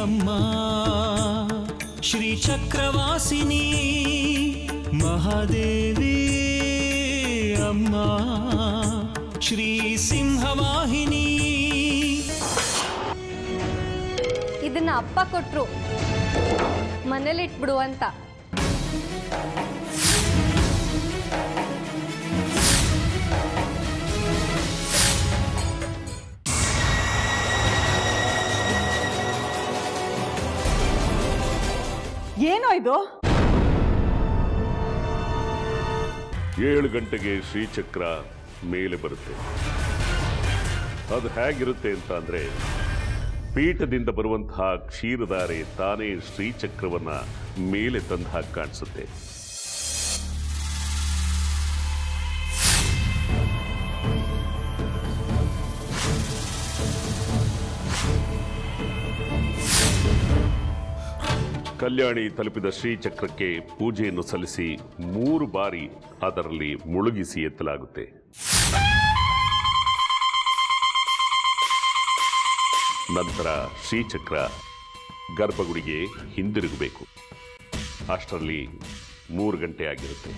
ಅಮ್ಮ ಶ್ರೀ ಚಕ್ರವಾಸಿನಿ ಮಹಾದೇವಿ ಅಮ್ಮ ಶ್ರೀ ಸಿಂಹವಾಹಿನಿ ಇದನ್ನ ಅಪ್ಪ ಕೊಟ್ರು ಮನೇಲಿ ಇಟ್ಬಿಡು ಅಂತ ಏನೋ ಇದು ಏಳು ಗಂಟೆಗೆ ಶ್ರೀಚಕ್ರ ಮೇಲೆ ಬರುತ್ತೆ ಅದು ಹೇಗಿರುತ್ತೆ ಅಂತ ಅಂದ್ರೆ ಪೀಠದಿಂದ ಬರುವಂತಹ ಕ್ಷೀರಧಾರೆ ತಾನೇ ಶ್ರೀಚಕ್ರವನ್ನ ಮೇಲೆ ತಂದ ಹಾಗೆ ಕಾಣಿಸುತ್ತೆ ಕಲ್ಯಾಣಿ ತಲುಪಿದ ಶ್ರೀಚಕ್ರಕ್ಕೆ ಪೂಜೆಯನ್ನು ಸಲ್ಲಿಸಿ ಮೂರು ಬಾರಿ ಅದರಲ್ಲಿ ಮುಳುಗಿಸಿ ಎತ್ತಲಾಗುತ್ತೆ ನಂತರ ಶ್ರೀಚಕ್ರ ಗರ್ಭಗುಡಿಗೆ ಹಿಂದಿರುಗಬೇಕು ಅಷ್ಟರಲ್ಲಿ ಮೂರು ಗಂಟೆ ಆಗಿರುತ್ತೆ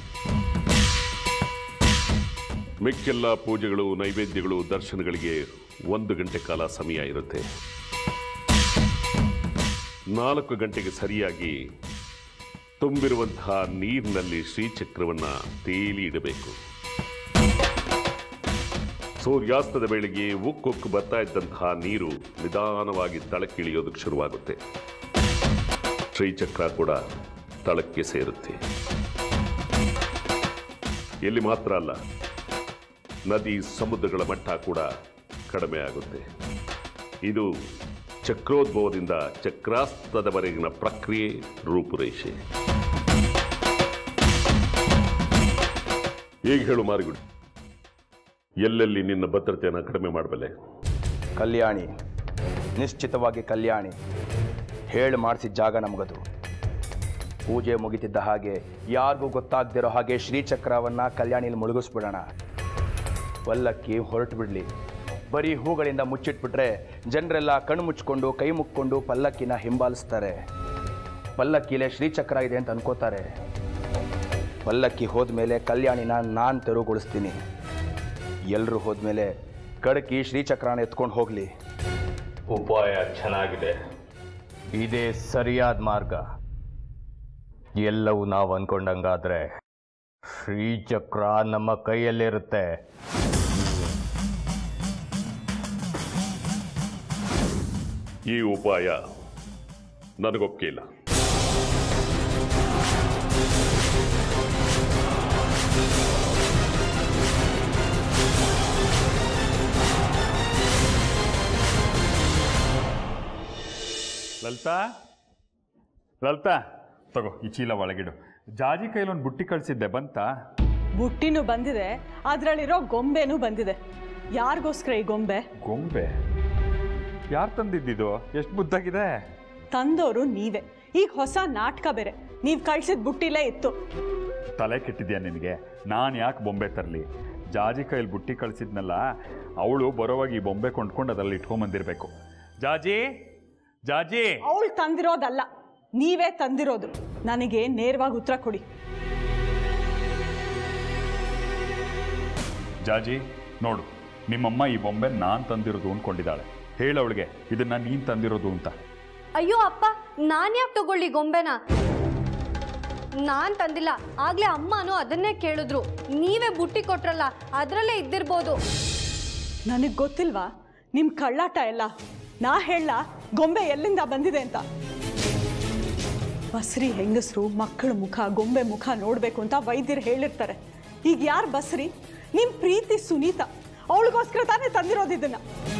ಮಿಕ್ಕೆಲ್ಲ ಪೂಜೆಗಳು ನೈವೇದ್ಯಗಳು ದರ್ಶನಗಳಿಗೆ ಒಂದು ಗಂಟೆ ಕಾಲ ಸಮಯ ಇರುತ್ತೆ ನಾಲ್ಕು ಗಂಟೆಗೆ ಸರಿಯಾಗಿ ತುಂಬಿರುವಂತಹ ನೀರಿನಲ್ಲಿ ಶ್ರೀಚಕ್ರವನ್ನ ತೇಲಿ ಇಡಬೇಕು ಸೂರ್ಯಾಸ್ತದ ವೇಳೆಗೆ ಉಕ್ಕೊಕ್ಕು ಬರ್ತಾ ಇದ್ದಂತಹ ನೀರು ನಿಧಾನವಾಗಿ ತಳಕ್ಕಿಳಿಯೋದಕ್ಕೆ ಶುರುವಾಗುತ್ತೆ ಶ್ರೀಚಕ್ರ ಕೂಡ ತಳಕ್ಕೆ ಸೇರುತ್ತೆ ಎಲ್ಲಿ ಮಾತ್ರ ಅಲ್ಲ ನದಿ ಸಮುದ್ರಗಳ ಮಟ್ಟ ಕೂಡ ಕಡಿಮೆ ಆಗುತ್ತೆ ಇದು ಚಕ್ರೋದ್ಭವದಿಂದ ಚಕ್ರಾಸ್ತದವರೆಗಿನ ಪ್ರಕ್ರಿಯೆ ರೂಪುರೇಷೆ ಈಗ ಹೇಳು ಮಾರಿಗುಡಿ ಎಲ್ಲೆಲ್ಲಿ ನಿನ್ನ ಭದ್ರತೆಯನ್ನು ಕಡಿಮೆ ಮಾಡಬಲ್ಲೆ ಕಲ್ಯಾಣಿ ನಿಶ್ಚಿತವಾಗಿ ಕಲ್ಯಾಣಿ ಹೇಳಿ ಮಾಡಿಸಿದ ಜಾಗ ನಮಗದು ಪೂಜೆ ಮುಗಿತಿದ್ದ ಹಾಗೆ ಯಾರಿಗೂ ಗೊತ್ತಾಗ್ದಿರೋ ಹಾಗೆ ಶ್ರೀಚಕ್ರವನ್ನ ಕಲ್ಯಾಣಿಲಿ ಮುಳುಗಿಸ್ಬಿಡೋಣ ಪಲ್ಲಕ್ಕಿ ಹೊರಟು ಬಿಡ್ಲಿ ಬರೀ ಹೂಗಳಿಂದ ಮುಚ್ಚಿಟ್ಬಿಟ್ರೆ ಜನರೆಲ್ಲ ಕಣ್ಣು ಮುಚ್ಕೊಂಡು ಕೈ ಮುಕ್ಕೊಂಡು ಪಲ್ಲಕ್ಕಿನ ಹಿಂಬಾಲಿಸ್ತಾರೆ ಪಲ್ಲಕ್ಕಿಲೆ ಶ್ರೀಚಕ್ರ ಇದೆ ಅಂತ ಅನ್ಕೋತಾರೆ ಪಲ್ಲಕ್ಕಿ ಹೋದ್ಮೇಲೆ ಕಲ್ಯಾಣಿನ ನಾನು ತೆರವುಗೊಳಿಸ್ತೀನಿ ಎಲ್ಲರೂ ಹೋದ್ಮೇಲೆ ಕಡಕಿ ಶ್ರೀಚಕ್ರನ ಎತ್ಕೊಂಡು ಹೋಗ್ಲಿ ಉಪಾಯ ಚೆನ್ನಾಗಿದೆ ಇದೇ ಸರಿಯಾದ ಮಾರ್ಗ ಎಲ್ಲವೂ ನಾವು ಅನ್ಕೊಂಡಂಗಾದ್ರೆ ಶ್ರೀಚಕ್ರ ನಮ್ಮ ಕೈಯಲ್ಲಿರುತ್ತೆ ಈ ಉಪಾಯ ನನಗೊಪ್ಪಿಗೆ ಇಲ್ಲ ಲಲಿತಾ ಲಲಿತಾ ತಗೋ ಈ ಚೀಲ ಒಳಗಿಡು ಜಾಜಿ ಕೈಲೊಂದು ಬುಟ್ಟಿ ಕಳಿಸಿದ್ದೆ ಬಂತಾ ಬುಟ್ಟಿನೂ ಬಂದಿದೆ ಅದರಲ್ಲಿರೋ ಗೊಂಬೆನೂ ಬಂದಿದೆ ಯಾರಿಗೋಸ್ಕರ ಈ ಗೊಂಬೆ ಗೊಂಬೆ ಯಾರು ತಂದಿದ್ದಿದು ಎಷ್ಟು ಮುದ್ದಾಗಿದೆ ತಂದೋರು ನೀವೇ ಈಗ ಹೊಸ ನಾಟಕ ಬೇರೆ ನೀವು ಕಳ್ಸಿದ ಬುಟ್ಟಿಲೇ ಇತ್ತು ತಲೆ ಕೆಟ್ಟಿದ್ಯಾ ನಿನಗೆ ನಾನು ಯಾಕೆ ಬೊಂಬೆ ತರಲಿ ಜಾಜಿ ಕೈಲಿ ಬುಟ್ಟಿ ಕಳಿಸಿದ್ನಲ್ಲ ಅವಳು ಬರೋವಾಗ ಈ ಬೊಂಬೆ ಕೊಂಡ್ಕೊಂಡು ಅದ್ರಲ್ಲಿ ಇಟ್ಕೊಂಬಂದಿರಬೇಕು ಜಾಜಿ ಜಾಜಿ ಅವಳು ತಂದಿರೋದಲ್ಲ ನೀವೇ ತಂದಿರೋದು ನನಗೆ ನೇರವಾಗಿ ಉತ್ತರ ಕೊಡಿ ಜಾಜಿ ನೋಡು ನಿಮ್ಮಮ್ಮ ಈ ಬೊಂಬೆ ನಾನು ತಂದಿರೋದು ಅಂದ್ಕೊಂಡಿದ್ದಾಳೆ ಹೇಳವಳಿಗೆ ಇದನ್ನ ನೀನು ತಂದಿರೋದು ಅಂತ ಅಯ್ಯೋ ಅಪ್ಪ ನಾನು ಯಾಕೆ ತಗೊಳ್ಳಿ ಗೊಂಬೆನ ನಾನ್ ತಂದಿಲ್ಲ ಆಗ್ಲೇ ಅಮ್ಮನೂ ಅದನ್ನೇ ಕೇಳಿದ್ರು ನೀವೇ ಬುಟ್ಟಿ ಕೊಟ್ರಲ್ಲ ಅದರಲ್ಲೇ ಇದ್ದಿರ್ಬೋದು ನನಗೆ ಗೊತ್ತಿಲ್ವಾ ನಿಮ್ಮ ಕಳ್ಳಾಟ ಎಲ್ಲ ನಾ ಹೇಳ ಗೊಂಬೆ ಎಲ್ಲಿಂದ ಬಂದಿದೆ ಅಂತ ಬಸ್ರಿ ಹೆಂಗಸರು ಮಕ್ಕಳ ಮುಖ ಗೊಂಬೆ ಮುಖ ನೋಡಬೇಕು ಅಂತ ವೈದ್ಯರು ಹೇಳಿರ್ತಾರೆ ಈಗ ಯಾರು ಬಸ್ರಿ ನಿಮ್ಮ ಪ್ರೀತಿ ಸುನೀತಾ ಅವಳಿಗೋಸ್ಕರ ತಾನೇ ತಂದಿರೋದು ಇದನ್ನ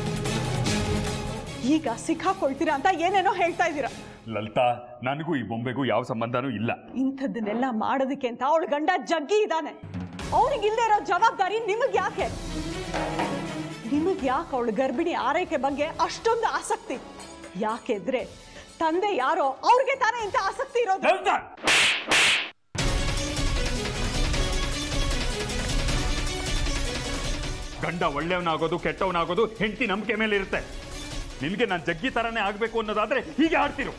ಈಗ ಸಿಕ್ಕಾಕೊಳ್ತೀರಾ ಅಂತ ಏನೇನೋ ಹೇಳ್ತಾ ಇದ್ದೀರಾ ಲಲಿತಾ ನನಗೂ ಈ ಬೊಂಬೆಗೂ ಯಾವ ಸಂಬಂಧನೂ ಇಲ್ಲ ಇಂಥದ್ದನ್ನೆಲ್ಲ ಮಾಡೋದಕ್ಕೆ ಅಂತ ಅವಳ ಗಂಡ ಜಗ್ಗಿ ಇದ್ದಾನೆ ಅವನಿಗಿಲ್ಲದೆ ಇರೋ ಜವಾಬ್ದಾರಿ ನಿಮಗೆ ಯಾಕೆ ನಿಮಗೆ ಯಾಕೆ ಅವಳ ಗರ್ಭಿಣಿ ಆರೈಕೆ ಬಗ್ಗೆ ಅಷ್ಟೊಂದು ಆಸಕ್ತಿ ಯಾಕೆಂದ್ರೆ ತಂದೆ ಯಾರೋ ಅವ್ರಿಗೆ ತಾನೇ ಇಂಥ ಆಸಕ್ತಿ ಇರೋದು ಲಲಿತಾ ಗಂಡ ಒಳ್ಳೆಯವನಾಗೋದು ಕೆಟ್ಟವನಾಗೋದು ಹೆಂಡತಿ ನಂಬಿಕೆ ಮೇಲೆ ಇರುತ್ತೆ ನಿನಗೆ ನಾನು ಜಗ್ಗಿ ಥರನೇ ಆಗಬೇಕು ಅನ್ನೋದಾದ್ರೆ ಹೀಗೆ ಆಡ್ತಿರು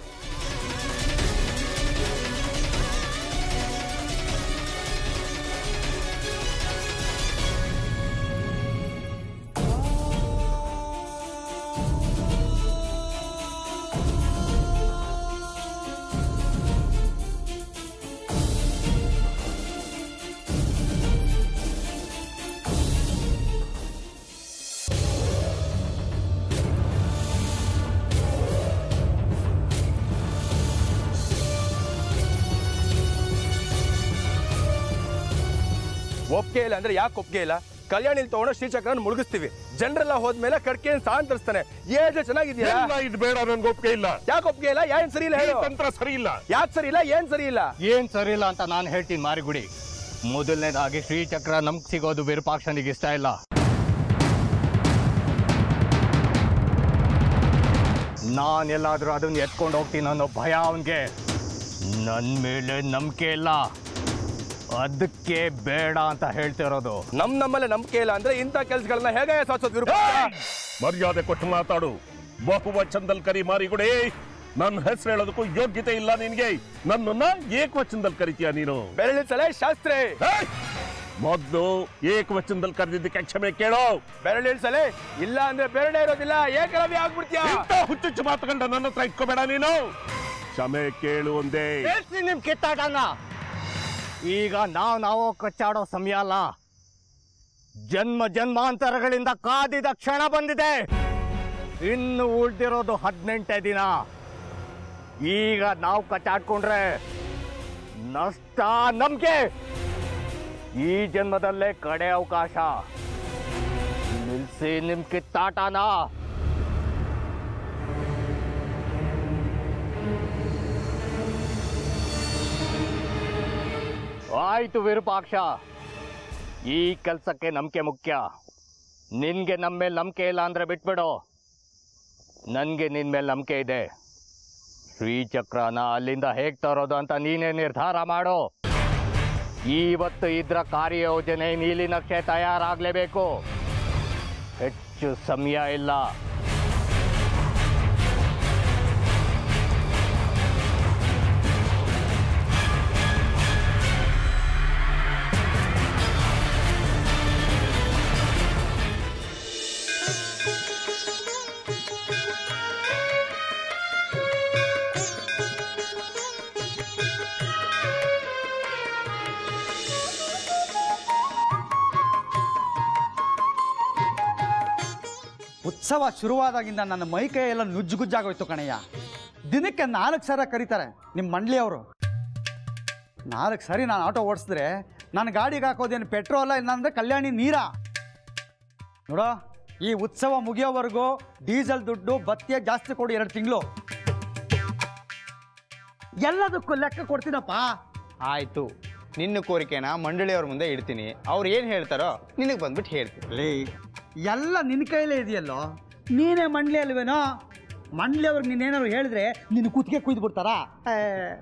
ಒಪ್ಪಿಗೆ ಇಲ್ಲ ಅಂದ್ರೆ ಯಾಕೆ ಒಪ್ಪಿಗೆ ಇಲ್ಲ ಕಲ್ಯಾಣಿಲಿ ತಗೊಂಡು ಶ್ರೀಚಕ್ರನ ಮುಳುಗಿಸ್ತೀವಿ ಜನರೆಲ್ಲ ಹೋದ್ಮೇಲೆ ಕಡ್ಕೆ ಸಾಂತರಿಸ್ತಾನೆ ಏಜ್ ಚೆನ್ನಾಗಿದ್ಯಾ ಎಲ್ಲ ಇದು ಬೇಡ ನನ್ಗೆ ಒಪ್ಪಿಗೆ ಇಲ್ಲ ಯಾಕೆ ಒಪ್ಪಿಗೆ ಇಲ್ಲ ಏನ್ ಸರಿ ಇಲ್ಲ ಈ ಹೇಳು ತಂತ್ರ ಸರಿ ಇಲ್ಲ ಯಾಕೆ ಸರಿ ಇಲ್ಲ ಏನ್ ಸರಿ ಇಲ್ಲ ಏನ್ ಸರಿ ಇಲ್ಲ ಅಂತ ನಾನು ಹೇಳ್ತೀನಿ ಮಾರಿಗುಡಿ ಮೊದಲನೇದಾಗಿ ಶ್ರೀಚಕ್ರ ನಮ್ಗೆ ಸಿಗೋದು ವಿರೂಪಾಕ್ಷನಿಗೆ ಇಷ್ಟ ಇಲ್ಲ ನಾನೆಲ್ಲಾದ್ರೂ ಅದನ್ನ ಎತ್ಕೊಂಡು ಹೋಗ್ತೀನಿ ಅನ್ನೋ ಭಯ ಅವನಿಗೆ ನನ್ನ ಮೇಲೆ ನಂಬಿಕೆ ಇಲ್ಲ ಅದಕ್ಕೆ ಬೇಡ ಅಂತ ಹೇಳ್ತಿರೋದು ನಮ್ ನಮ್ಮಲ್ಲೇ ನಂಬಿಕೆ ಇಲ್ಲ ಅಂದ್ರೆ ಇಂಥ ಕೆಲ್ಸಗಳನ್ನ ಹೇಗೆ ಸಾಧಿಸೋದು ವಿರೂಪಾಕ್ಷ? ಮರ್ಯಾದೆ ಕೊಟ್ಟು ಮಾತಾಡು ಬಹುವಚನದಲ್ಲಿ ಕರಿ ಮಾರಿಗುಡಿ ನನ್ನ ಹೆಸರು ಹೇಳೋದಕ್ಕೂ ಯೋಗ್ಯತೆ ಇಲ್ಲ ನಿನ್ಗೆ ನನ್ನನ್ನ ಏಕವಚನದಲ್ಲಿ ಕರಿತೀಯ ನೀನು ಬೆರಳಿಸಲೇ ಶಾಸ್ತ್ರಿ ಏಯ್! ಮೊದ್ಲು ಏಕವಚನದಲ್ಲಿ ಕರೆದಿದ್ದಕ್ಕೆ ಕ್ಷಮೆ ಕೇಳೋ ಬೆರಳಿಸಲೇ ಇಲ್ಲ ಅಂದ್ರೆ ಬೆರಳೆ ಇರೋದಿಲ್ಲ ಏಕಲವ್ಯ ಆಗ್ಬಿಡ್ತೀಯ ಇಂಥ ಹುಚ್ಚುಚ್ಚು ಮಾತುಗಳನ್ನ ನನ್ನ ಹತ್ರ ಇಟ್ಕೋಬೇಡ ನೀನು ಕ್ಷಮೆ ಕೇಳು ಒಂದೇ ಹೇಳ್ತೀನಿ ನಿಮ್ ಕಿತ್ತಾಟನ ಈಗ ನಾವು ನಾವು ಕಚ್ಚಾಡೋ ಸಮಯ ಅಲ್ಲ ಜನ್ಮ ಜನ್ಮಾಂತರಗಳಿಂದ ಕಾದಿದ ಕ್ಷಣ ಬಂದಿದೆ ಇನ್ನು ಉಳ್ದಿರೋದು ಹದಿನೆಂಟೇ ದಿನ ಈಗ ನಾವು ಕಚ್ಚಾಡ್ಕೊಂಡ್ರೆ ನಷ್ಟ ನಮ್ಗೆ ಈ ಜನ್ಮದಲ್ಲೇ ಕಡೆ ಅವಕಾಶ ನಿಲ್ಸಿ ನಿಮ್ ಕಿತ್ತಾಟನ ಆಯ್ತು ವಿರೂಪಾಕ್ಷ ಈ ಕೆಲಸಕ್ಕೆ ನಂಬಿಕೆ ಮುಖ್ಯ ನಿನ್ಗೆ ನಮ್ಮ ಮೇಲೆ ನಂಬಿಕೆ ಇಲ್ಲ ಅಂದ್ರೆ ಬಿಟ್ಬಿಡು ನನಗೆ ನಿನ್ ಮೇಲೆ ನಂಬಿಕೆ ಇದೆ ಶ್ರೀಚಕ್ರನ ಅಲ್ಲಿಂದ ಹೇಗ್ ತರೋದು ಅಂತ ನೀನೇ ನಿರ್ಧಾರ ಮಾಡು ಇವತ್ತು ಇದ್ರ ಕಾರ್ಯಯೋಜನೆ ನೀಲಿ ನಕ್ಷೆ ತಯಾರಾಗಲೇಬೇಕು ಹೆಚ್ಚು ಸಮಯ ಇಲ್ಲ ಉತ್ಸವ ಶುರುವಾದಾಗಿಂದ ನನ್ನ ಮೈ ಕೈ ಎಲ್ಲ ನುಜ್ಜುಗುಜ್ಜಾಗೋಯ್ತು ಕಣಯ್ಯ ದಿನಕ್ಕೆ ನಾಲ್ಕು ಸಲ ಕರೀತಾರೆ ನಿಮ್ಮ ಮಂಡ್ಲಿಯವರು ನಾಲ್ಕು ಸರಿ ನಾನು ಆಟೋ ಓಡಿಸಿದ್ರೆ ನನ್ನ ಗಾಡಿಗೆ ಹಾಕೋದೇನು ಪೆಟ್ರೋಲ ಇಲ್ಲಾಂದ್ರೆ ಕಲ್ಯಾಣಿ ನೀರ ನೋಡೋ ಈ ಉತ್ಸವ ಮುಗಿಯೋವರೆಗೂ ಡೀಸೆಲ್ ದುಡ್ಡು ಬತ್ತಿಯ ಜಾಸ್ತಿ ಕೊಡು ಎರಡು ತಿಂಗಳು ಎಲ್ಲದಕ್ಕೂ ಲೆಕ್ಕ ಕೊಡ್ತೀನಪ್ಪ ಆಯ್ತು ನಿನ್ನ ಕೋರಿಕೆನ ಮಂಡಳಿಯವ್ರ ಮುಂದೆ ಇಡ್ತೀನಿ ಅವ್ರು ಏನು ಹೇಳ್ತಾರೋ ನಿನಗೆ ಬಂದ್ಬಿಟ್ಟು ಹೇಳ್ತೀನಿ ಲೇ ಎಲ್ಲ ನಿನ್ನ ಕೈಲೇ ಇದೆಯಲ್ಲೋ ನೀನೇ ಮಂಡ್ಲಿ ಅಲ್ವೇನೋ ಮಂಡ್ಲಿ ಅವ್ರಿಗೆ ನೀನೇನಾದ್ರು ಹೇಳಿದ್ರೆ ನಿನ್ನ ಕುತ್ತಿಗೆ ಕುಯ್ದು ಬಿಡ್ತಾರಾ ಏ,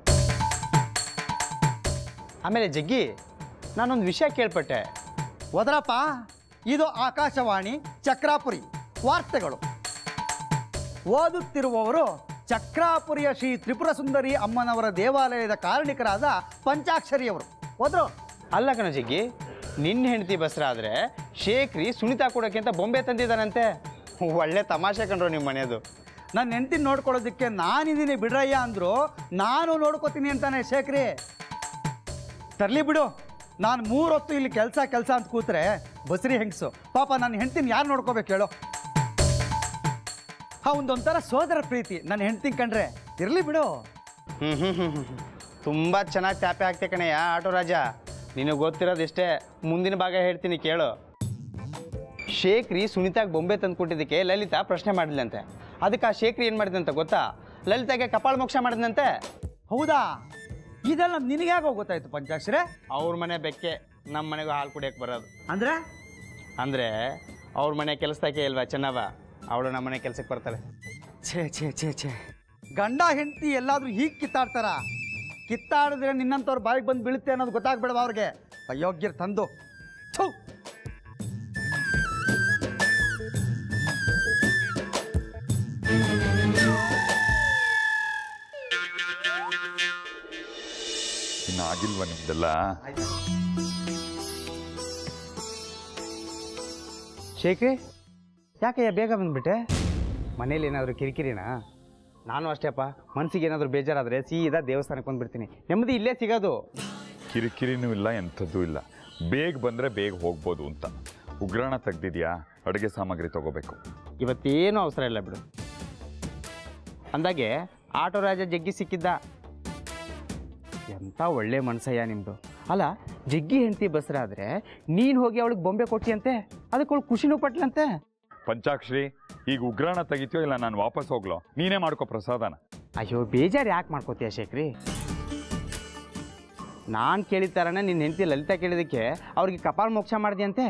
ಆಮೇಲೆ ಜಗ್ಗಿ ನಾನೊಂದು ವಿಷಯ ಕೇಳ್ಪಟ್ಟೆ ಹೋದ್ರಪ್ಪ ಇದು ಆಕಾಶವಾಣಿ ಚಕ್ರಾಪುರಿ ವಾರ್ತೆಗಳು ಓದುತ್ತಿರುವವರು ಚಕ್ರಾಪುರಿಯ ಶ್ರೀ ತ್ರಿಪುರ ಸುಂದರಿ ಅಮ್ಮನವರ ದೇವಾಲಯದ ಕಾರಣಿಕರಾದ ಪಂಚಾಕ್ಷರಿಯವರು ಹೋದ್ರು ಅಲ್ಲ ಕಣ ಜಗ್ಗಿ ನಿನ್ನ ಹೆಂಡತಿ ಬಸ್ರಾದ್ರೆ ಶೇಖ್ರಿ ಸುನಿತಾ ಕೊಡೋಕೆ ಅಂತ ಬೊಂಬೆ ತಂದಿದ್ದಾನಂತೆ ಒಳ್ಳೆ ತಮಾಷೆ ಕಂಡ್ರು ನಿಮ್ಮ ಮನೆಯದು ನನ್ನ ಹೆಂಡತಿನ ನೋಡ್ಕೊಳ್ಳೋದಕ್ಕೆ ನಾನಿದ್ದೀನಿ ಬಿಡ್ರಯ್ಯ ಅಂದ್ರು ನಾನು ನೋಡ್ಕೋತೀನಿ ಅಂತಾನೆ ಶೇಖ್ರಿ ತರ್ಲಿ ಬಿಡು ನಾನು ಮೂರೊತ್ತು ಇಲ್ಲಿ ಕೆಲಸ ಕೆಲಸ ಅಂತ ಕೂತ್ರೆ ಬಸ್ರಿ ಹೆಂಗಸು ಪಾಪ ನನ್ನ ಹೆಂಡ್ತಿನ ಯಾರು ನೋಡ್ಕೋಬೇಕು ಹೇಳು ಹಾ ಒಂದೊಂಥರ ಸೋದರ ಪ್ರೀತಿ ನನ್ನ ಹೆಂಡ್ತಿನ ಕಂಡ್ರೆ ಇರಲಿ ಬಿಡು ಹ್ಞೂ ಹ್ಞೂ ಹ್ಞೂ ಹ್ಞೂ ತುಂಬ ಚೆನ್ನಾಗಿ ಟ್ಯಾಪೆ ಆಗ್ತೆ ಕಣಯ್ಯ ಆಟೋ ರಾಜ ನಿನಗೆ ಗೊತ್ತಿರೋದಿಷ್ಟೇ ಮುಂದಿನ ಭಾಗ ಹೇಳ್ತೀನಿ ಕೇಳು ಶೇಖ್ರಿ ಸುನಿತಾಗ್ ಬೊಂಬೆ ತಂದ್ಕೊಟ್ಟಿದ್ದಕ್ಕೆ ಲಲಿತಾ ಪ್ರಶ್ನೆ ಮಾಡಿದ್ಲಂತೆ ಅದಕ್ಕೆ ಆ ಶೇಖ್ರಿ ಏನು ಮಾಡಿದಂತ ಗೊತ್ತಾ ಲಲಿತಾಗೆ ಕಪಾಳ ಮೋಕ್ಷ ಮಾಡಿದ್ನಂತೆ ಹೌದಾ ಇದೆಲ್ಲ ನಿನಗ್ಯಾಗೋ ಗೊತ್ತಾಯ್ತು ಪಂಚಾಕ್ಷರೇ ಅವ್ರ ಮನೆ ಬೆಕ್ಕೆ ನಮ್ಮ ಮನೆಗೂ ಹಾಲು ಕುಡಿಯಕ್ಕೆ ಬರೋದು ಅಂದ್ರೆ ಅಂದರೆ ಅವ್ರ ಮನೆ ಕೆಲಸದಾಕೆ ಇಲ್ವಾ ಚೆನ್ನವ ಅವಳು ನಮ್ಮ ಮನೆ ಕೆಲಸಕ್ಕೆ ಬರ್ತಾಳೆ ಛೇ ಛೇ ಛೇ ಛೇ ಗಂಡ ಹೆಂಡತಿ ಎಲ್ಲಾದ್ರೂ ಹೀಗೆ ಕಿತ್ತಾಡ್ತಾರ ಕಿತ್ತಾಡಿದ್ರೆ ನಿನ್ನಂಥವ್ರ ಬಾಯಿಗೆ ಬಂದು ಬೀಳುತ್ತೆ ಅನ್ನೋದು ಗೊತ್ತಾಗ್ಬೇಡವ ಅವ್ರಿಗೆ ಅಯೋಗ್ಯರ್ ತಂದು ಥು ಆಗಿಲ್ವಾ ನಿಮ್ದೆಲ್ಲ ಶೇಖಿ ಯಾಕಯ್ಯ ಬೇಗ ಬಂದ್ಬಿಟ್ಟೆ ಮನೇಲಿ ಏನಾದರೂ ಕಿರಿಕಿರಿನಾ ನಾನು ಅಷ್ಟೇಪ್ಪ ಮನ್ಸಿಗೆ ಏನಾದರೂ ಬೇಜಾರಾದರೆ ಸೀದಾ ದೇವಸ್ಥಾನಕ್ಕೆ ಬಂದ್ಬಿಡ್ತೀನಿ ನೆಮ್ಮದಿ ಇಲ್ಲೇ ಸಿಗೋದು ಕಿರಿಕಿರಿನೂ ಇಲ್ಲ ಎಂಥದ್ದು ಇಲ್ಲ ಬೇಗ ಬಂದರೆ ಬೇಗ ಹೋಗ್ಬೋದು ಅಂತ ಉಗ್ರಾಣ ತೆಗ್ದಿದ್ಯಾ ಅಡುಗೆ ಸಾಮಗ್ರಿ ತಗೋಬೇಕು ಇವತ್ತೇನು ಅವಸರ ಇಲ್ಲ ಬಿಡು ಅಂದಾಗೆ ಆಟೋ ರಾಜ ಜಗ್ಗಿ ಸಿಕ್ಕಿದ್ದ ಎಂಥ ಒಳ್ಳೆ ಮನ್ಸಯ್ಯ ನಿಮ್ಮದು ಅಲ್ಲ ಜಗ್ಗಿ ಹೆಂಡತಿ ಬಸ್ರಾದ್ರೆ ನೀನು ಹೋಗಿ ಅವಳಿಗೆ ಬೊಂಬೆ ಕೊಟ್ಟಿಯಂತೆ ಅದಕ್ಕೆ ಅವಳು ಖುಷಿನೂ ಪಟ್ಲಂತೆ ಪಂಚಾಕ್ಷರಿ ಈಗ ಉಗ್ರಾಣ ತೆಗಿತೀಯೋ ಇಲ್ಲ ನಾನು ವಾಪಸ್ ಹೋಗ್ಲೋ ನೀನೇ ಮಾಡ್ಕೋ ಪ್ರಸಾದನ ಅಯ್ಯೋ ಬೇಜಾರು ಯಾಕೆ ಮಾಡ್ಕೋತೀಯ ಶೇಖರಿ ನಾನು ಕೇಳಿದ ಥರನೇ ನಿನ್ನ ಹೆಂಡತಿ ಲಲಿತಾ ಕೇಳಿದಕ್ಕೆ ಅವ್ರಿಗೆ ಕಪಾಲ್ ಮೋಕ್ಷ ಮಾಡಿದ್ಯಂತೆ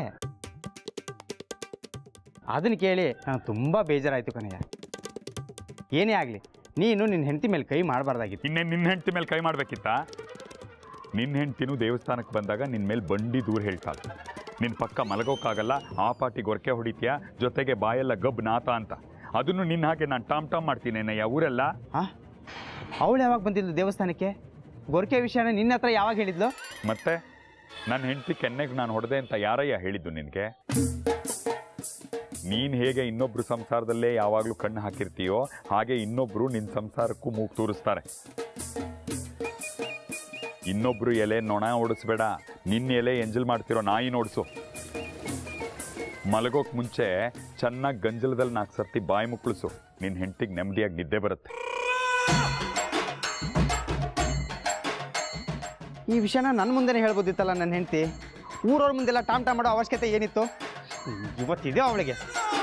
ಅದನ್ನು ಕೇಳಿ ನನಗೆ ತುಂಬ ಬೇಜಾರಾಯಿತು ಕಣಯ್ಯ ಏನೇ ಆಗಲಿ ನೀನು ನಿನ್ನ ಹೆಂಡತಿ ಮೇಲೆ ಕೈ ಮಾಡಬಾರ್ದಾಗಿತ್ತು ಇನ್ನೇ ನಿನ್ನ ಹೆಂಡತಿ ಮೇಲೆ ಕೈ ಮಾಡ್ಬೇಕಿತ್ತಾ ನಿನ್ನ ಹೆಂಡ್ತಿನೂ ದೇವಸ್ಥಾನಕ್ಕೆ ಬಂದಾಗ ನಿನ್ನ ಮೇಲೆ ಬಂಡಿ ದೂರ ಹೇಳ್ತಾಳೆ ನಿನ್ನ ಪಕ್ಕ ಮಲಗೋಕ್ಕಾಗಲ್ಲ ಆ ಪಾಟಿ ಗೊರಕೆ ಹೊಡಿತೀಯ ಜೊತೆಗೆ ಬಾಯೆಲ್ಲ ಗಬ್ ನಾತ ಅಂತ ಅದನ್ನು ನಿನ್ನ ಹಾಗೆ ನಾನು ಟಾಮ್ ಟಾಮ್ ಮಾಡ್ತೀನೇನಯ್ಯ ಊರೆಲ್ಲ ಹಾಂ ಅವಳು ಯಾವಾಗ ಬಂದಿದ್ಲು ದೇವಸ್ಥಾನಕ್ಕೆ ಗೊರಕೆ ವಿಷಯನ ನಿನ್ನ ಹತ್ರ ಯಾವಾಗ ಹೇಳಿದ್ಲು ಮತ್ತೆ ನನ್ನ ಹೆಂಡತಿ ಕೆನ್ನೆಗೆ ನಾನು ಹೊಡೆದೆ ಅಂತ ಯಾರಯ್ಯ ಹೇಳಿದ್ದು ನಿನಗೆ ನೀನು ಹೇಗೆ ಇನ್ನೊಬ್ರು ಸಂಸಾರದಲ್ಲೇ ಯಾವಾಗಲೂ ಕಣ್ಣು ಹಾಕಿರ್ತೀಯೋ ಹಾಗೆ ಇನ್ನೊಬ್ರು ನಿನ್ನ ಸಂಸಾರಕ್ಕೂ ಮೂಗು ತೂರಿಸ್ತಾರೆ ಇನ್ನೊಬ್ರು ಎಲೆ ನೊಣ ಓಡಿಸ್ಬೇಡ ನಿನ್ನ ಎಲೆ ಎಂಜಲ್ ಮಾಡ್ತಿರೋ ನಾಯಿ ನೋಡಿಸು ಮಲಗೋಕ್ ಮುಂಚೆ ಚೆನ್ನಾಗಿ ಗಂಜಲದಲ್ಲಿ ನಾಲ್ಕು ಸರ್ತಿ ಬಾಯಿ ಮುಕ್ಕಳಿಸು ನಿನ್ನ ಹೆಂಡತಿಗೆ ನೆಮ್ಮದಿಯಾಗಿ ನಿದ್ದೆ ಬರುತ್ತೆ ಈ ವಿಷಯನ ನನ್ನ ಮುಂದೆನೇ ಹೇಳ್ಬೋದಿತ್ತಲ್ಲ ನನ್ನ ಹೆಂಡತಿ ಊರವ್ರ ಮುಂದೆಲ್ಲ ಟಾಮ್ ಟಾಮ್ ಮಾಡೋ ಅವಶ್ಯಕತೆ ಏನಿತ್ತು ಇವತ್ತಿದೆ ಅವಳಿಗೆ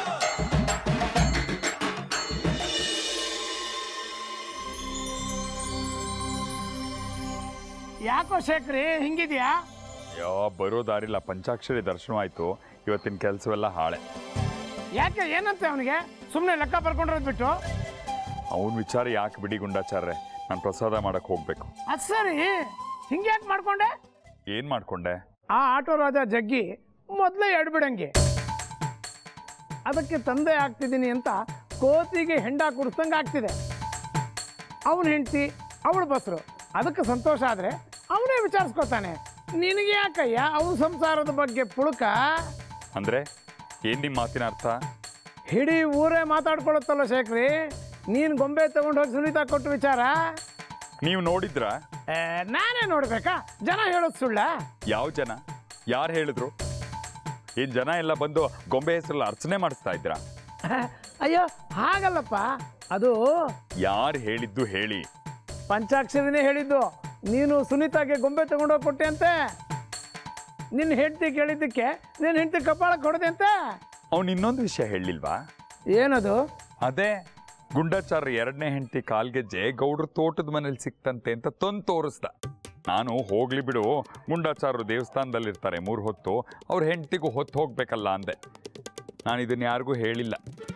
ಯಾಕೋ ಶೇಖರಿ ಹಿಂಗಿದ್ಯಾ ಯಾ ಬರೋ ದಾರಿಲ್ಲ ಪಂಚಾಕ್ಷರಿ ದರ್ಶನವಾಯ್ತು ಇವತ್ತಿನ ಕೆಲಸವೆಲ್ಲ ಹಾಳೆ ಯಾಕೆ ಏನಂತೆ ಅವನಿಗೆ ಸುಮ್ಮನೆ ಲೆಕ್ಕ ಬರ್ಕೊಂಡಿರೋದು ಬಿಟ್ಟು ಅವನ ವಿಚಾರ ಯಾಕೆ ಬಿಡಿ ಗುಂಡಾಚಾರ್ರೆ ನಾನು ಪ್ರಸಾದ ಮಾಡಕ್ ಹೋಗ್ಬೇಕು ಅದು ಸರಿ ಹಿಂಗ್ಯಾಕೆ ಮಾಡ್ಕೊಂಡೆ ಏನ್ ಮಾಡ್ಕೊಂಡೆ ಆ ಆಟೋ ರಾಜ ಜಗ್ಗಿ ಮೊದಲೇ ಎಡ್ಬಿಡಂಗೆ ಅದಕ್ಕೆ ತಂದೆ ಆಗ್ತಿದ್ದೀನಿ ಅಂತ ಕೋತಿಗೆ ಹೆಂಡ ಕುಡಿಸ್ದಂಗೆ ಆಗ್ತಿದೆ ಅವನ ಹೆಂಡತಿ ಅವಳು ಬಸ್ರು ಅದಕ್ಕೆ ಸಂತೋಷ ಆದರೆ ಅವನೇ ವಿಚಾರಿಸ್ಕೊತಾನೆ ನಿನಗೆ ಯಾಕಯ್ಯ ಅವನ ಸಂಸಾರದ ಬಗ್ಗೆ ಪುಳುಕ ಅಂದ್ರೆ ಏನ್ ನಿಮ್ಮ ಮಾತಿನ ಅರ್ಥ ಇಡೀ ಊರೇ ಮಾತಾಡ್ಕೊಳತ್ತಲ್ಲ ಶೇಖ್ರಿ ನೀನು ಗೊಂಬೆ ತಗೊಂಡು ಹೋಗಿ ಸುನೀತಾ ಕೊಟ್ಟು ವಿಚಾರ ನೀವು ನೋಡಿದ್ರ ಏ, ನಾನೇ ನೋಡ್ಬೇಕಾ ಜನ ಹೇಳೋದು ಸುಳ್ಳ ಯಾವ ಜನ ಯಾರು ಹೇಳಿದ್ರು ಏನ್ ಜನ ಎಲ್ಲ ಬಂದು ಗೊಂಬೆ ಹೆಸರಲ್ಲಿ ಅರ್ಚನೆ ಮಾಡಿಸ್ತಾ ಇದ್ರ ಅಯ್ಯೋ ಹಾಗಲ್ಲಪ್ಪ ಅದು ಯಾರು ಹೇಳಿದ್ದು ಹೇಳಿ ಪಂಚಾಕ್ಷರಿನೇ ಹೇಳಿದ್ದು ನೀನು ಸುನೀತಾಗೆ ಗೊಂಬೆ ತಗೊಂಡೋಗಿ ಕೊಟ್ಟೆ ಅಂತೆ ನಿನ್ನ ಹೆಂಡತಿ ಕೇಳಿದ್ದಕ್ಕೆ ನಿನ್ನ ಹೆಂಡತಿ ಕಪಾಳಕ್ಕೆ ಹೊಡೆದೆ ಅಂತೆ ಅವ್ನು ಇನ್ನೊಂದು ವಿಷಯ ಹೇಳಿಲ್ವಾ ಏನದು ಅದೇ ಗುಂಡಾಚಾರ್ಯ ಎರಡನೇ ಹೆಂಡತಿ ಕಾಲ್ಗೆಜ್ಜೆ ಗೌಡ್ರ ತೋಟದ ಮನೇಲಿ ಸಿಕ್ತಂತೆ ಅಂತ ತಂದು ತೋರಿಸ್ದ ನಾನು ಹೋಗ್ಲಿ ಬಿಡು ಗುಂಡಾಚಾರ್ಯರು ದೇವಸ್ಥಾನದಲ್ಲಿರ್ತಾರೆ ಮೂರು ಹೊತ್ತು ಅವ್ರ ಹೆಂಡತಿಗೂ ಹೊತ್ತು ಹೋಗ್ಬೇಕಲ್ಲ ಅಂದೆ ನಾನು ಇದನ್ನ ಯಾರಿಗೂ ಹೇಳಿಲ್ಲ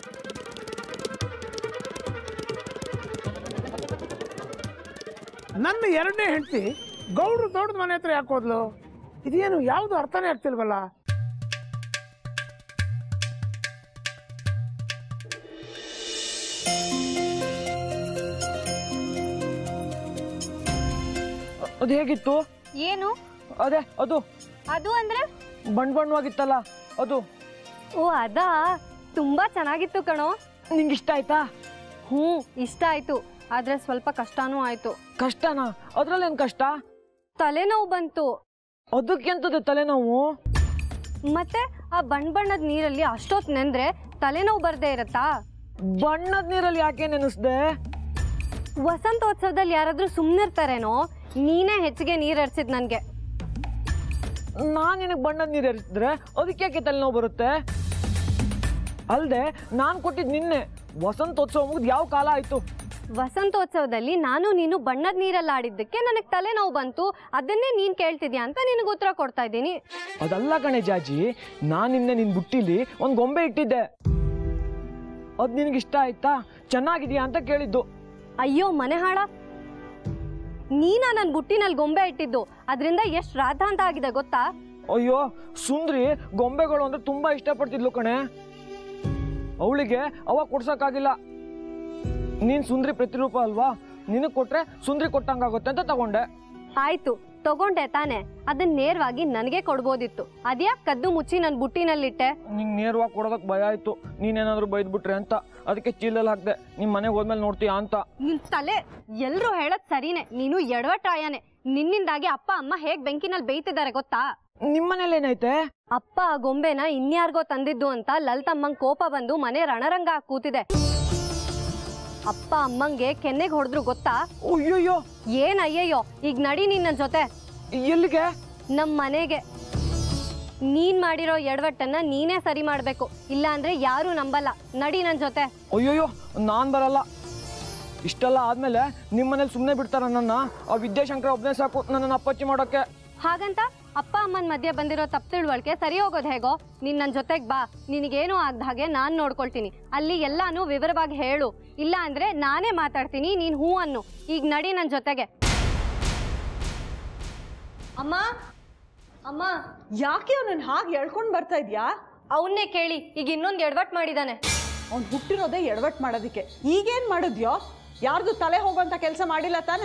ನನ್ನ ಎರಡನೇ ಹೆಂಡತಿ ಗೌಡ್ರು ತೋಟದ ಮನೆ ಹತ್ರ ಯಾಕೆ ಹೋದ್ಲು ಇದೇನು ಯಾವುದು ಅರ್ಥನೇ ಆಗ್ತಿಲ್ವಲ್ಲ ಅದು ಹೇಗಿತ್ತು ಏನು ಅದೇ ಅದು ಅದು ಅಂದ್ರೆ ಬಣ್ಣ ಬಣ್ಣವಾಗಿತ್ತಲ್ಲ ಅದು ಓ ಅದಾ ತುಂಬಾ ಚೆನ್ನಾಗಿತ್ತು ಕಣೋ ನಿಂಗೆ ಇಷ್ಟ ಆಯ್ತಾ ಹ್ಞೂ ಇಷ್ಟ ಆಯ್ತು ಆದ್ರೆ ಸ್ವಲ್ಪ ಕಷ್ಟನೂ ಆಯ್ತು ಕಷ್ಟನಾ ಅದ್ರಲ್ಲೇನ್ ಕಷ್ಟ ತಲೆನೋವು ಬಂತು ಅದಕ್ಕೆ ಎಂತದೆ ತಲೆನೋವು ಮತ್ತೆ ಆ ಬಣ್ಣ ಬಣ್ಣದ ನೀರಲ್ಲಿ ಅಷ್ಟೊತ್ತು ನೆಂದ್ರೆ ತಲೆನೋವು ಬರ್ದೇ ಇರತ್ತಾ ಬಣ್ಣದ ನೀರಲ್ಲಿ ಯಾಕೆ ನೆನೆಸ್ದೆ ವಸಂತೋತ್ಸವದಲ್ಲಿ ಯಾರಾದ್ರೂ ಸುಮ್ಮನಿರ್ತಾರೇನೋ ನೀನೇ ಹೆಚ್ಚಿಗೆ ನೀರ್ ಹರಿಸಿದ್ ನನ್ಗೆ ನಾನ್ ನಿನಗೆ ಬಣ್ಣದ ನೀರು ಎರಿಸಿದ್ರೆ ಅದಕ್ಕೆ ಯಾಕೆ ತಲೆನೋವು ಬರುತ್ತೆ ಅಲ್ದೆ ನಾನ್ ಕೊಟ್ಟಿದ್ ನಿನ್ನೆ ವಸಂತೋತ್ಸವ ಮುಗಿದ್ ಯಾವ ಕಾಲ ಆಯ್ತು ವಸಂತೋತ್ಸವದಲ್ಲಿ ನಾನು ನೀನು ಬಣ್ಣದ ನೀರಲ್ಲಿ ಆಡಿದ್ದಕ್ಕೆ ನನಗೆ ತಲೆನೋವು ಬಂತು ಅದನ್ನೇ ನೀನ್ ಕೇಳ್ತಿದ್ಯಾ ಅಂತ ನಿನಗೆ ಉತ್ತರ ಕೊಡ್ತಾ ಇದ್ದೀನಿ ಅದಲ್ಲ ಕಣೆ ಜಾಜಿ ನಾನ್ ನಿನ್ನೆ ನಿನ್ ಬುಟ್ಟಿಲಿ ಒಂದ್ ಗೊಂಬೆ ಇಟ್ಟಿದ್ದೆ ಅದ್ ನಿನಗೆ ಇಷ್ಟ ಆಯ್ತಾ ಚೆನ್ನಾಗಿದ್ಯಾ ಅಂತ ಕೇಳಿದ್ದು ಅಯ್ಯೋ ಮನೆ ಹಾಳ ನೀನಾ ನನ್ನ ಬುಟ್ಟಿನಲ್ಲಿ ಗೊಂಬೆ ಇಟ್ಟಿದ್ದು ಅದರಿಂದ ಎಷ್ಟು ರಾಧಾಂತ ಆಗಿದೆ ಗೊತ್ತಾ ಅಯ್ಯೋ ಸುಂದ್ರಿ ಗೊಂಬೆಗಳು ಅಂದ್ರೆ ತುಂಬಾ ಇಷ್ಟಪಡ್ತಿದ್ಲು ಕಣೆ ಅವಳಿಗೆ ಅವಾಗ ಕೊಡ್ಸಕ್ಕಾಗಿಲ್ಲ ನೀನ್ ಸುಂದ್ರಿ ಪ್ರತಿರೂಪ ಅಲ್ವಾ ನಿನಗ್ ಕೊಟ್ರೆ ಸುಂದ್ರಿ ಕೊಟ್ಟಂಗಾಗುತ್ತೆ ಅಂತ ತಗೊಂಡೆ ಆಯ್ತು ತಗೊಂಡೆ ತಾನೆ ಅದನ್ನ ನೇರವಾಗಿ ನನಗೆ ಕೊಡ್ಬೋದಿತ್ತು ಅದ್ಯಾಕ್ ಕದ್ದು ಮುಚ್ಚಿ ನನ್ನ ಬುಟ್ಟಿನಲ್ಲಿಟ್ಟೆ ನಿಂಗೆ ನೇರವಾಗಿ ಕೊಡೋದಕ್ಕೆ ಭಯ ಆಯ್ತು ನೀನೇನಾದ್ರೂ ಬೈದ್ಬಿಟ್ರೆ ಅಂತ ಅದಕ್ಕೆ ಚೀಲಲ್ಲಿ ಹಾಕ್ದೆ ನಿಮ್ಮ ಮನೆಗೆ ಹೋದ್ಮೇಲೆ ನೋಡ್ತೀಯಾ ಅಂತ ನಿನ್ ತಲೆ ಎಲ್ರು ಹೇಳದ್ ಸರಿನೇ ನೀನು ಎಡವಟ್ರಾಯನೆ ನಿನ್ನಿಂದಾಗಿ ಅಪ್ಪ ಅಮ್ಮ ಹೇಗ್ ಬೆಂಕಿನಲ್ಲಿ ಬೇಯ್ತಿದ್ದಾರೆ ಗೊತ್ತಾ ನಿಮ್ಮನೇಲಿ ಏನೈತೆ ಅಪ್ಪ ಆ ಗೊಂಬೆನ ಇನ್ಯಾರ್ಗೋ ತಂದಿದ್ದು ಅಂತ ಲಲಿತಮ್ಮಂಗ್ ಕೋಪ ಬಂದು ಮನೆ ರಣರಂಗ ಹಾಕ್ ಕೂತಿದೆ ಅಪ್ಪ ಅಮ್ಮಂಗೆ ಕೆನ್ನೆಗ್ ಹೊಡೆದ್ರು ಗೊತ್ತಾ ಅಯ್ಯೋಯ್ಯೋ ಏನ್ ಅಯ್ಯಯ್ಯೋ ಈಗ ನಡಿ ನೀನ್ ನನ್ ಜೊತೆ ಎಲ್ಲಿಗೆ ನಮ್ ಮನೆಗೆ ನೀನ್ ಮಾಡಿರೋ ಎಡವಟ್ಟನ್ನ ನೀನೇ ಸರಿ ಮಾಡ್ಬೇಕು ಇಲ್ಲ ಅಂದ್ರೆ ಯಾರು ನಂಬಲ್ಲ ನಡಿ ನನ್ ಜೊತೆ ಅಯ್ಯೋಯ್ಯೋ ನಾನ್ ಬರಲ್ಲ ಇಷ್ಟೆಲ್ಲ ಆದ್ಮೇಲೆ ನಿಮ್ಮ ಮನೇಲಿ ಸುಮ್ಮನೆ ಬಿಡ್ತಾರ ನನ್ನ ಆ ವಿದ್ಯಾಶಂಕರ ಒಬ್ಬನೇ ಸಾಕು ನನ್ನನ್ನು ಅಪ್ಪಚ್ಚಿ ಮಾಡೋಕ್ಕೆ ಹಾಗಂತ ಅಪ್ಪ ಅಮ್ಮನ ಮಧ್ಯೆ ಬಂದಿರೋ ತಪ್ಪು ತಿಳುವಳಿಕೆ ಸರಿ ಹೋಗೋದು ಹೇಗೋ ನೀನ್ ನನ್ನ ಜೊತೆಗೆ ಬಾ ನಿನಗೇನು ಆಗ್ದ ಹಾಗೆ ನಾನು ನೋಡ್ಕೊಳ್ತೀನಿ ಅಲ್ಲಿ ಎಲ್ಲಾನು ವಿವರವಾಗಿ ಹೇಳು ಇಲ್ಲ ಅಂದ್ರೆ ನಾನೇ ಮಾತಾಡ್ತೀನಿ ನೀನ್ ಹೂ ಅನ್ನು ಈಗ ನಡಿ ನನ್ನ ಜೊತೆಗೆ ಅಮ್ಮ ಅಮ್ಮ ಯಾಕೆ ಅವನನ್ನ ಹಾಗೆ ಎಳ್ಕೊಂಡು ಬರ್ತಾ ಇದ್ಯಾ ಅವನ್ನೇ ಕೇಳಿ ಈಗ ಇನ್ನೊಂದು ಎಡವಟ್ ಮಾಡಿದಾನೆ ಅವ್ನು ಹುಟ್ಟಿರೋದೇ ಎಡವಟ್ ಮಾಡೋದಕ್ಕೆ ಈಗೇನ್ ಮಾಡಿದ್ಯೋ ಯಾರ್ದು ತಲೆ ಹೋಗೋಂಥ ಕೆಲಸ ಮಾಡಿಲ್ಲ ತಾನೆ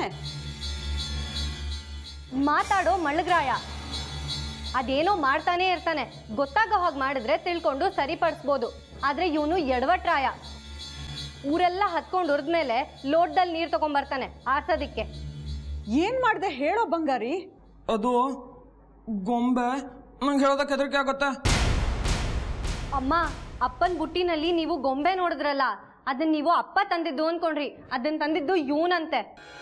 ಮಾತಾಡೋ ಮಳ್ಳಗ್ರಾಯ ಅದೇನೋ ಮಾಡ್ತಾನೆ ಇರ್ತಾನೆ ಗೊತ್ತಾಗೋ ಹಾಗೆ ಮಾಡಿದ್ರೆ ತಿಳ್ಕೊಂಡು ಸರಿಪಡಿಸ್ಬೋದು ಆದ್ರೆ ಇವನು ಎಡವಟ್ರಾಯ ಊರೆಲ್ಲ ಹತ್ಕೊಂಡು ಉರಿದ್ಮೇಲೆ ಲೋಟದಲ್ಲಿ ನೀರು ತಗೊಂಬರ್ತಾನೆ ಆರ್ಸೋದಿಕ್ಕೆ ಏನ್ ಮಾಡ್ದೆ ಹೇಳೋ ಬಂಗಾರಿ ಅದು ಗೊಂಬೆ ನಂಗೆ ಹೇಳೋದಕ್ಕೆ ಹೆದರಿಕೆ ಆಗುತ್ತೆ ಅಮ್ಮ ಅಪ್ಪನ ಬುಟ್ಟಿನಲ್ಲಿ ನೀವು ಗೊಂಬೆ ನೋಡಿದ್ರಲ್ಲ ಅದನ್ನ ನೀವು ಅಪ್ಪ ತಂದಿದ್ದು ಅನ್ಕೊಂಡ್ರಿ ಅದನ್ನ ತಂದಿದ್ದು ಇವನಂತೆ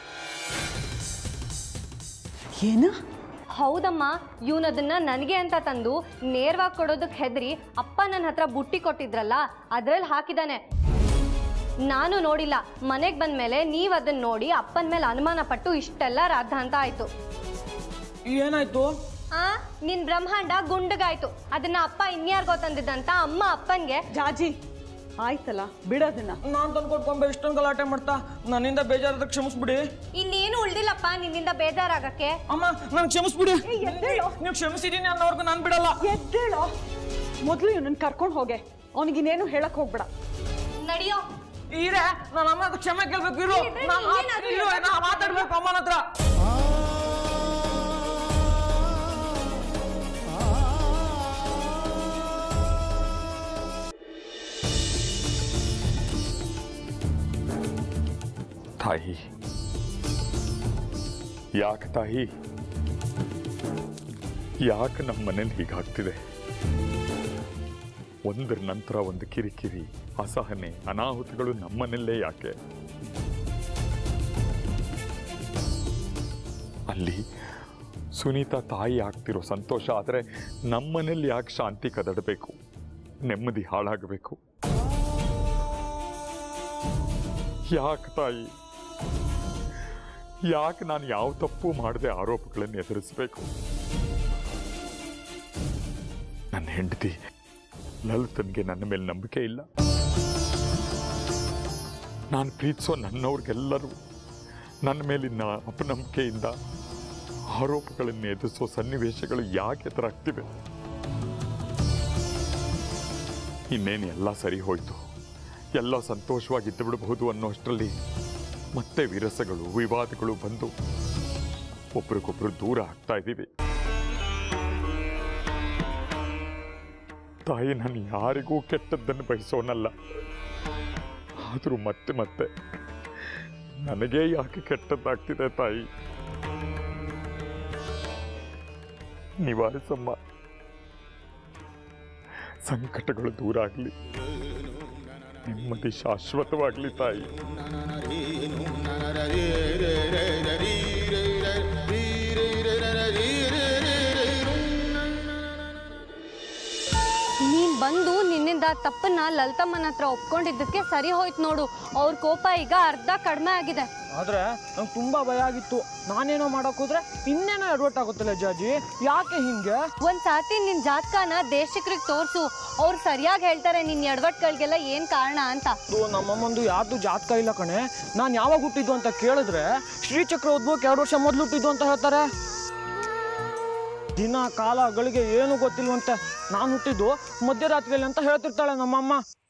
ಏನು ಹೌದಮ್ಮ ಇವನು ಅದನ್ನ ನನಗೆ ಅಂತ ತಂದು ನೇರವಾಗಿ ಕೊಡೋದಕ್ಕೆ ಹೆದರಿ ಅಪ್ಪ ನನ್ನ ಹತ್ರ ಬುಟ್ಟಿ ಕೊಟ್ಟಿದ್ರಲ್ಲ ಅದ್ರಲ್ಲಿ ಹಾಕಿದಾನೆ ನಾನು ನೋಡಿಲ್ಲ ಮನೆಗೆ ಬಂದ್ಮೇಲೆ ನೀವು ಅದನ್ನ ನೋಡಿ ಅಪ್ಪನ ಮೇಲೆ ಅನುಮಾನ ಪಟ್ಟು ಇಷ್ಟೆಲ್ಲ ರಾದ್ಧಾಂತ ಆಯ್ತು ಏನಾಯ್ತು ಆ ನಿನ್ ಬ್ರಹ್ಮಾಂಡ ಗುಂಡಗಾಯ್ತು ಅದನ್ನ ಅಪ್ಪ ಇನ್ಯಾರ್ಗೋ ತಂದಿದ್ದಂತ ಅಮ್ಮ ಅಪ್ಪನ್ಗೆ ಜಾಜಿ ಆಯ್ತಲ್ಲ ಬಿಡೋದನ್ನ ನಾನು ತಂದು ಕೊಟ್ಕೊಂಬೆ ಇಷ್ಟೊಂದು ಗಲಾಟೆ ಮಾಡ್ತಾ ನನ್ನಿಂದ ಬೇಜಾರಾದ ಕ್ಷಮಿಸ್ಬಿಡಿ ಇನ್ನೇನು ಉಳ್ದಿಲ್ಲಪ್ಪ ನಿನ್ನಿಂದ ಬೇಜಾರಾಗಕ್ಕೆ ಅಮ್ಮ ನಾನು ಕ್ಷಮಿಸ್ಬಿಡಿ ಎದ್ದೇಳೋ ನೀವು ಕ್ಷಮಿಸಿದೀನಿ ಅನ್ನೋರ್ಗು ನಾನು ಬಿಡಲ್ಲ ಎದ್ದೇಳೋ ಮೊದಲು ಇವನನ್ನ ಕರ್ಕೊಂಡು ಹೋಗೆ ಅವನಿಗಿನ್ನೇನು ಹೇಳಕ್ ಹೋಗ್ಬೇಡ ನಡಿಯೋ ಈರೆ ನನ್ನ ಅಮ್ಮ ಹತ್ರ ಕ್ಷಮೆ ಕೇಳ್ಬೇಕು ಇರು ಇದ್ರೆ ನಾನು ನೀನ್ ಏನಾದ್ರು ಇರು, ನಾ ಮಾತಾಡ್ಬೇಕು ಅಮ್ಮನ ಹತ್ರ ತಾಯಿ ಯಾಕೆ ತಾಯಿ ಯಾಕೆ ನಮ್ಮ ಮನೇಲಿ ಹೀಗಾಗ್ತಿದೆ ಒಂದರ ನಂತರ ಒಂದು ಕಿರಿಕಿರಿ ಅಸಹನೆ ಅನಾಹುತಗಳು ನಮ್ಮನೆಲ್ಲೇ ಯಾಕೆ ಅಲ್ಲಿ ಸುನೀತಾ ತಾಯಿ ಆಗ್ತಿರೋ ಸಂತೋಷ ಆದರೆ ನಮ್ಮನೇಲಿ ಯಾಕೆ ಶಾಂತಿ ಕದಡಬೇಕು ನೆಮ್ಮದಿ ಹಾಳಾಗಬೇಕು ಯಾಕೆ ತಾಯಿ ಯಾಕೆ ನಾನು ಯಾವ ತಪ್ಪು ಮಾಡದೆ ಆರೋಪಗಳನ್ನು ಎದುರಿಸಬೇಕು ನನ್ನ ಹೆಂಡತಿ ಲಲಿತನ್ಗೆ ನನ್ನ ಮೇಲೆ ನಂಬಿಕೆ ಇಲ್ಲ ನಾನು ಪ್ರೀತಿಸೋ ನನ್ನವ್ರಿಗೆಲ್ಲರೂ ನನ್ನ ಮೇಲಿನ ಅಪನಂಬಿಕೆಯಿಂದ ಆರೋಪಗಳನ್ನು ಎದುರಿಸೋ ಸನ್ನಿವೇಶಗಳು ಯಾಕೆ ಎದುರಾಗ್ತಿವೆ ಇನ್ನೇನು ಎಲ್ಲ ಸರಿ ಹೋಯ್ತು ಎಲ್ಲ ಸಂತೋಷವಾಗಿದ್ದು ಬಿಡಬಹುದು ಅನ್ನೋಷ್ಟರಲ್ಲಿ ಮತ್ತೆ ವಿರಸಗಳು ವಿವಾದಗಳು ಬಂದು ಒಬ್ರಿಗೊಬ್ರು ದೂರ ಆಗ್ತಾ ಇದ್ದೀವಿ ತಾಯಿ ನಾನು ಯಾರಿಗೂ ಕೆಟ್ಟದ್ದನ್ನು ಬಯಸೋನಲ್ಲ ಆದರೂ ಮತ್ತೆ ಮತ್ತೆ ನನಗೇ ಯಾಕೆ ಕೆಟ್ಟದ್ದಾಗ್ತಿದೆ ತಾಯಿ ನಿವಾರಿಸಮ್ಮ ಸಂಕಟಗಳು ದೂರ ಆಗಲಿ ನೆಮ್ಮದಿ ಶಾಶ್ವತವಾಗಲಿ ತಾಯಿ ನೀನ್ ಬಂದು ನಿನ್ನಿಂದ ತಪ್ಪನ್ನ ಲಲಿತಮ್ಮನ ಹತ್ರ ಒಪ್ಕೊಂಡಿದ್ದಕ್ಕೆ ಸರಿ ಹೋಯ್ತು ನೋಡು ಅವ್ರ ಕೋಪ ಈಗ ಅರ್ಧ ಕಡಿಮೆ ಆಗಿದೆ ಆದ್ರೆ ನಂಗೆ ತುಂಬಾ ಭಯ ಆಗಿತ್ತು ನಾನೇನೋ ಮಾಡಕ್ ಹೋದ್ರೆ ಇನ್ನೇನೋ ಎಡವಟ್ ಆಗುತ್ತಲ್ಲ ಜಾಜಿ ಯಾಕೆ ಹಿಂಗೆ ಒಂದ್ ಸಾತಿ ನಿನ್ ಜಾತಕನ ದೇಶಕ್ರಿಗೆ ತೋರ್ಸು ಅವ್ರು ಸರಿಯಾಗಿ ಹೇಳ್ತಾರೆ ನಿನ್ ಎಡವಟ್ಗಳಿಗೆಲ್ಲ ಏನ್ ಕಾರಣ ಅಂತ ಅದು ನಮ್ಮಮ್ಮಂದು ಯಾರ್ದು ಜಾತಕ ಇಲ್ಲ ಕಣೆ ನಾನು ಯಾವಾಗ ಹುಟ್ಟಿದ್ದು ಅಂತ ಕೇಳಿದ್ರೆ ಶ್ರೀಚಕ್ರ ಉದ್ಭವಕ್ಕೆ ಎರಡು ವರ್ಷ ಮೊದಲು ಹುಟ್ಟಿದ್ದು ಅಂತ ಹೇಳ್ತಾರೆ ದಿನ ಕಾಲ ಗಳಿಗೆ ಏನು ಗೊತ್ತಿಲ್ವಂತೆ ನಾನು ಹುಟ್ಟಿದ್ದು ಮಧ್ಯರಾತ್ರಿಯಲ್ಲಿ ಅಂತ ಹೇಳ್ತಿರ್ತಾಳೆ ನಮ್ಮಮ್ಮ